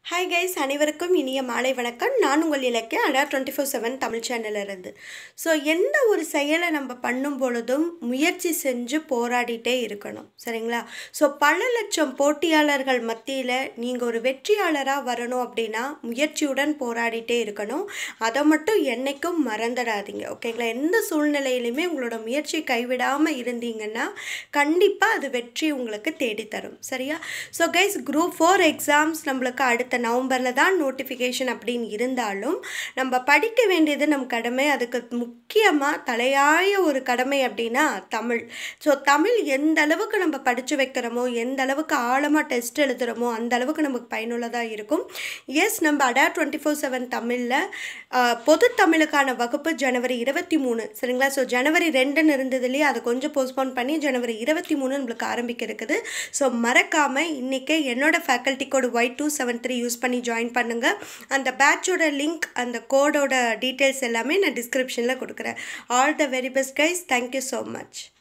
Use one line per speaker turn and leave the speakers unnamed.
hi guys அனைவருக்கும் இனிய மாலை வணக்கம் நான் உங்கள் இலக்கிய அடா டுவெண்ட்டி ஃபோர் செவன் தமிழ் சேனலிருந்து ஸோ எந்த ஒரு செயலை நம்ம பண்ணும் பொழுதும் முயற்சி செஞ்சு போராடிட்டே இருக்கணும் சரிங்களா ஸோ பல லட்சம் போட்டியாளர்கள் மத்தியில் நீங்கள் ஒரு வெற்றியாளராக வரணும் அப்படின்னா முயற்சியுடன் போராடிட்டே இருக்கணும் அதை மட்டும் என்னைக்கும் மறந்துடாதீங்க ஓகேங்களா எந்த சூழ்நிலையிலுமே உங்களோட முயற்சி கைவிடாமல் இருந்தீங்கன்னா கண்டிப்பாக அது வெற்றி உங்களுக்கு தேடித்தரும் சரியா so guys group four exams நம்மளுக்கு அடுத்த நவம்பரில் தான் நோட்டிஃபிகேஷன் அப்படின்னு இருந்தாலும் நம்ம படிக்க வேண்டியது நம் கடமை அதுக்கு முக்கியமாக தலையாய ஒரு கடமை அப்படின்னா தமிழ் ஸோ தமிழ் எந்த அளவுக்கு நம்ம படித்து வைக்கிறோமோ எந்த அளவுக்கு ஆழமாக டெஸ்ட் எழுதுகிறோமோ அந்த அளவுக்கு நமக்கு பயனுள்ளதாக இருக்கும் எஸ் நம்ம அடா டுவெண்ட்டி ஃபோர் செவன் தமிழில் பொது தமிழுக்கான வகுப்பு ஜனவரி இருபத்தி மூணு சரிங்களா ஸோ ஜனவரி ரெண்டுன்னு இருந்தது இல்லையா அதை கொஞ்சம் போஸ்ட்போன் பண்ணி ஜனவரி இருபத்தி மூணு நம்மளுக்கு ஆரம்பிக்க இருக்குது ஸோ மறக்காமல் இன்றைக்கி என்னோட faculty code Y two seven three use பண்ணி ஜாயின் பண்ணுங்கள் அந்த பேட்சோட லிங்க் அந்த கோடோட டீட்டெயில்ஸ் எல்லாமே நான் டிஸ்கிரிப்ஷனில் கொடுக்குறேன் all the very best guys thank you so much